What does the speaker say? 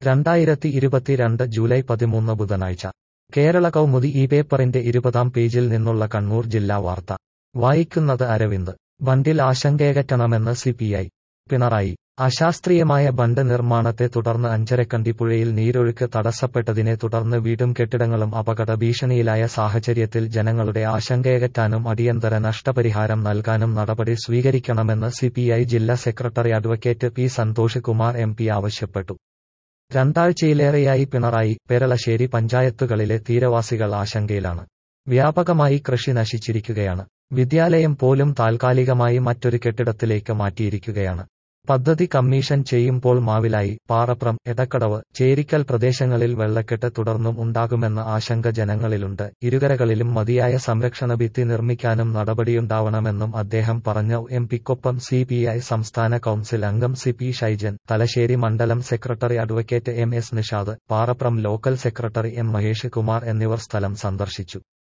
രണ്ടായിരത്തി ഇരുപത്തിരണ്ട് ജൂലൈ പതിമൂന്ന് ബുധനാഴ്ച കേരള കൗമുദി ഈ പേപ്പറിന്റെ ഇരുപതാം പേജിൽ നിന്നുള്ള കണ്ണൂർ ജില്ലാ വാർത്ത വായിക്കുന്നത് അരവിന്ദ് ബണ്ടിൽ ആശങ്കയകറ്റണമെന്ന് സിപിഐ പിണറായി അശാസ്ത്രീയമായ ബണ്ട് നിർമ്മാണത്തെ തുടർന്ന് അഞ്ചരക്കണ്ടി പുഴയിൽ നീരൊഴുക്ക് തടസ്സപ്പെട്ടതിനെ തുടർന്ന് വീടും കെട്ടിടങ്ങളും അപകട ഭീഷണിയിലായ സാഹചര്യത്തിൽ ജനങ്ങളുടെ ആശങ്കയകറ്റാനും അടിയന്തര നഷ്ടപരിഹാരം നൽകാനും നടപടി സ്വീകരിക്കണമെന്ന് സിപിഐ ജില്ലാ secretary advocate P Santhosh Kumar M P ആവശ്യപ്പെട്ടു രണ്ടാഴ്ചയിലേറെയായി പിണറായി പെരളശ്ശേരി പഞ്ചായത്തുകളിലെ തീരവാസികൾ ആശങ്കയിലാണ് വ്യാപകമായി കൃഷി നശിച്ചിരിക്കുകയാണ് വിദ്യാലയം പോലും താൽക്കാലികമായി മറ്റൊരു കെട്ടിടത്തിലേക്ക് മാറ്റിയിരിക്കുകയാണ് പദ്ധതി കമ്മീഷൻ ചെയ്യുമ്പോൾ മാവിലായി പാറപ്രം എടക്കടവ് ചേരിക്കൽ പ്രദേശങ്ങളിൽ വെള്ളക്കെട്ട് തുടർന്നും ഉണ്ടാകുമെന്ന ആശങ്ക ജനങ്ങളിലുണ്ട് ഇരുകരകളിലും മതിയായ സംരക്ഷണ ഭിത്തി നിർമ്മിക്കാനും നടപടിയുണ്ടാവണമെന്നും അദ്ദേഹം പറഞ്ഞു എം പിക്കൊപ്പം സി പി ഐ സംസ്ഥാന കൌൺസിൽ അംഗം സി പി ഷൈജൻ തലശ്ശേരി മണ്ഡലം secretary advocate M S Nishad Parapram local secretary M Mahesh Kumar എന്നിവർ സ്ഥലം സന്ദർശിച്ചു